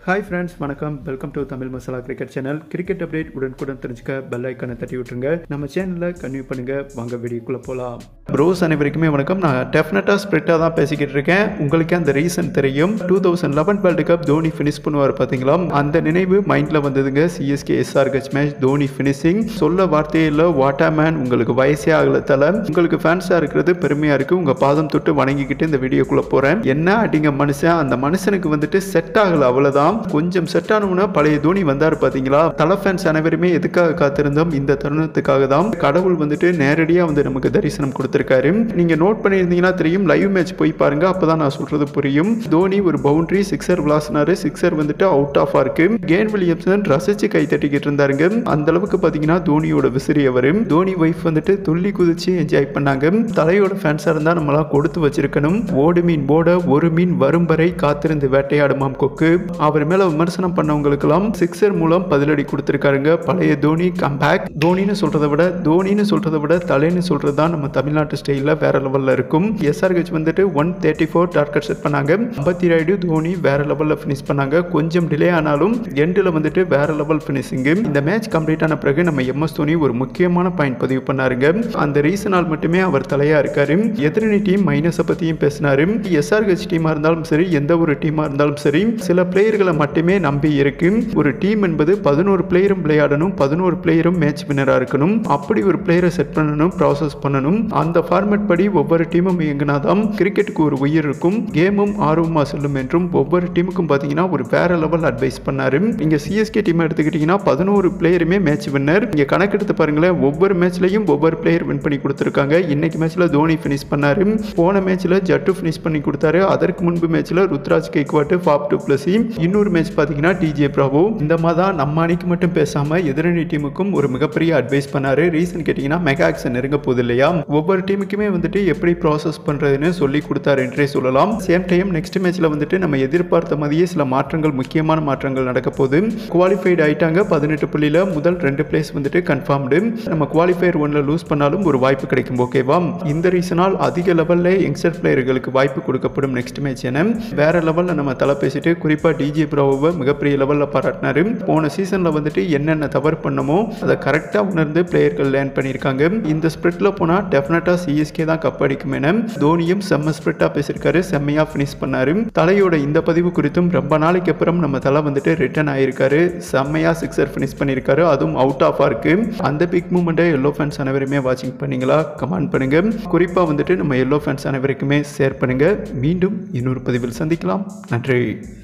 hi friends வணக்கம் welcome to Tamil masala cricket channel cricket update உடனுக்குடன் தெரிஞ்சுக்க பெல் ஐக்கானை தட்டி விட்டுருங்க நம்ம சேனலில் கன்வியூ பண்ணுங்க வாங்க வீடியோக்குள்ளே போகலாம் ப்ரோஸ் அனைவருக்குமே வணக்கம் நான் டெஃபினட்டாக ஸ்ப்ரிட்டாக தான் பேசிக்கிட்டு இருக்கேன் உங்களுக்கு அந்த ரீசன் தெரியும் two thousand eleven World Cup Dhoni finish பண்ணுவார் பார்த்தீங்களா அந்த நினைவு மைண்டில் வந்ததுங்க CSK SRH match Dhoni finishing சொல்ல வார்த்தையில் வாட்டா மேன் உங்களுக்கு வயசே ஆகலத்தால உங்களுக்கு ஃபேன்ஸாக இருக்கிறது பெருமையாக இருக்குது உங்கள் பாதம் தொட்டு வணங்கிக்கிட்டு இந்த வீடியோக்குள்ளே போகிறேன் என்ன அப்படிங்க மனுஷன் அந்த மனுஷனுக்கு வந்துட்டு செட் ஆகலை அவ்வளோதான் கொஞ்சம் செட் ஆனவுனா பழைய தோனி வந்தார் பார்த்தீங்களா தலை ஃபேன்ஸ் அனைவருமே எதுக்காக காத்திருந்தோம் இந்த தருணத்துக்காக தான் கடவுள் வந்துட்டு நேரடியாக வந்து நமக்கு தரிசனம் கொடுத்துருக்காரு நீங்கள் நோட் பண்ணியிருந்தீங்கன்னா தெரியும் லைவ் மேட்ச் போய் பாருங்க அப்பதான் நான் சொல்றது புரியும் தோனி ஒரு பவுண்டரி சிக்ஸர் விளாசினாரு சிக்ஸர் வந்துட்டு அவுட் ஆஃப் இருக்கு கேன் வில்லியம்சன் ரசிச்சு கை தட்டிக்கிட்டு இருந்தாருங்க அந்த அளவுக்கு பார்த்தீங்கன்னா தோனியோட விசிறி அவர் தோனி ஒய்ஃப் வந்துட்டு துள்ளி குதிச்சு என்ஜாய் பண்ணாங்க தலையோட ஃபேன்ஸாக இருந்தால் நம்மளாம் கொடுத்து வச்சிருக்கணும் ஓடு மீன் போட ஒரு மீன் வரும் வரை காத்திருந்து வேட்டையாடுமாம் கொக்கு அவர் மேல விமர்சனம் பண்ணவங்களுக்கெல்லாம் சிக்ஸர் மூலம் பதிலடி கொடுத்துருக்காருங்க பழைய தோனி கம்பேக் தோனின்னு சொல்றதை விட தோனின்னு சொல்றதை விட தலைன்னு சொல்றது தான் நம்ம தமிழ்நாட்டு ஸ்டைலில் வேற லெவலில் இருக்கும் எஸ்ஆர்ஹெச் வந்துட்டு one thirty four target set பண்ணாங்க ஐம்பத்தி ராய்டு தோனி வேற லெவலில் ஃபினிஷ் பண்ணாங்க கொஞ்சம் டிலே ஆனாலும் எண்டில் வந்துட்டு வேற லெவல் ஃபினிஷிங்கு இந்த மேட்ச் கம்ப்ளீட் ஆன பிறகு நம்ம எம்எஸ் தோனி ஒரு முக்கியமான பாயிண்ட் பதிவு பண்ணாருங்க அந்த ரீசனால் மட்டுமே அவர் தலையா இருக்காரு எதிரணி டீம் மைனஸை பற்றியும் பேசினாரு எஸ்ஆர்ஹெச் டீமாக இருந்தாலும் சரி எந்த ஒரு டீமாக இருந்தாலும் சரி சில பிளேயர்களை மட்டுமே நம்பி இருக்கு ஒரு டீம் என்பது பதினோரு பிளேயரும் விளையாடணும் பதினோரு பிளேயரும் மேட்ச் வின்னராக இருக்கணும் அப்படி ஒரு பிளேயரை செட் பண்ணணும் ப்ராசஸ் பண்ணணும் அந்த ஃபார்மேட் படி ஒவ்வொரு டீமும் இயங்கினாதான் கிரிக்கெட்டுக்கு ஒரு உயிர் இருக்கும் கேமும் ஆர்வமாக செல்லும் என்றும் ஒவ்வொரு டீமுக்கும் பார்த்தீங்கன்னா ஒரு வேற லெவல் அட்வைஸ் பண்ணாரு நீங்க சிஎஸ்கே டீம் எடுத்துக்கிட்டீங்கன்னா பதினோரு பிளேயருமே மேட்ச் வின்னர் நீங்க கணக்கெடுத்து பாருங்களேன் ஒவ்வொரு மேட்ச்லையும் ஒவ்வொரு பிளேயர் வின் பண்ணி கொடுத்துருக்காங்க இன்னைக்கு மேட்ச்ல தோனி ஃபினிஷ் பண்ணாரு போன மேட்ச்ல ஜட்டு ஃபினிஷ் பண்ணி கொடுத்தாரு அதற்கு முன்பு மேட்ச்ல Ruturaj Gaikwad Faf du Plessis இன்னொரு மேட்ச் பார்த்தீங்கன்னா டிஜே பிராவோ இந்த மாதிரி தான் நம்ம அணிக்கு மட்டும் பேசாம எதிரணி டீமுக்கும் ஒரு மிகப்பெரிய அட்வைஸ் பண்ணாரு ரீசன் கேட்டிங்கன்னா மெகா ஆக்ஷன் நெருங்க போகுது இல்லையா ஒவ்வொரு டீமுக்குமே வந்துட்டு எப்படி ப்ராசஸ் பண்றதுன்னு சொல்லி கொடுத்தாரு என்றே சொல்லலாம் சேம் டைம் நெக்ஸ்ட் மேட்ச்ல வந்துட்டு நம்ம எதிர்பார்த்த மாதிரியே சில மாற்றங்கள் முக்கியமான மாற்றங்கள் நடக்க போகுது குவாலிஃபைடு ஆயிட்டாங்க பதினெட்டு புள்ளியில முதல் ரெண்டு பிளேஸ் வந்துட்டு கன்ஃபார்ம்டு நம்ம குவாலிஃபயர் ஒன்ல லூஸ் பண்ணாலும் ஒரு வாய்ப்பு கிடைக்கும் ஓகேவா இந்த ரீசனால் அதிக லெவல்ல யங்ஸ்டர் பிளேயர்களுக்கு வாய்ப்பு கொடுக்கப்படும் நெக்ஸ்ட் மேட்ச் என வேற லெவல்ல நம்ம தலை பேசிட்டு குறிப்பா டிஜே ப்ரோவை மிகப்பெரிய லெவலில் பாராட்டினாரு போன சீசனில் வந்துட்டு என்னென்ன தவறு பண்ணமோ அதை கரெக்டாக உணர்ந்து பிளேயர்கள் லேர்ன் பண்ணியிருக்காங்க இந்த ஸ்பிரிட்டில் போனால் டெஃபினட்டாக சிஎஸ்கே தான் கப் அடிக்கும் என தோனியும் செம்ம ஸ்பிரிட்டாக பேசியிருக்காரு செம்மையாக ஃபினிஷ் பண்ணாரு தலையோட இந்த பதிவு குறித்தும் ரொம்ப நாளைக்கு அப்புறம் நம்ம தலை வந்துட்டு ரிட்டர்ன் ஆயிருக்காரு செம்மையாக சிக்ஸர் ஃபினிஷ் பண்ணியிருக்காரு அதுவும் அவுட் ஆஃபாக இருக்கு அந்த பிக் மூமெண்ட்டை எல்லோ ஃபேன்ஸ் அனைவருமே வாட்சிங் பண்ணீங்களா கமெண்ட் பண்ணுங்க குறிப்பாக வந்துட்டு நம்ம எல்லோ ஃபேன்ஸ் அனைவருக்குமே ஷேர் பண்ணுங்க மீண்டும் இன்னொரு பதிவில் சந்திக்கலாம் நன்றி